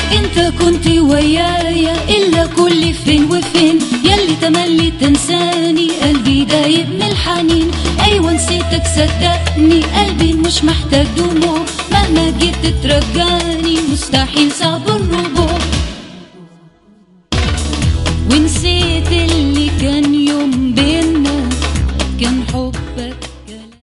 انت كنت ويايا الا كل فين وفين يلي تملي تنساني قلبي دايب من الحنين ايوه نسيتك صدقني قلبي مش محتاج دموع مهما جيت ترجعني مستحيل صعب الرجوع ونسيت اللي كان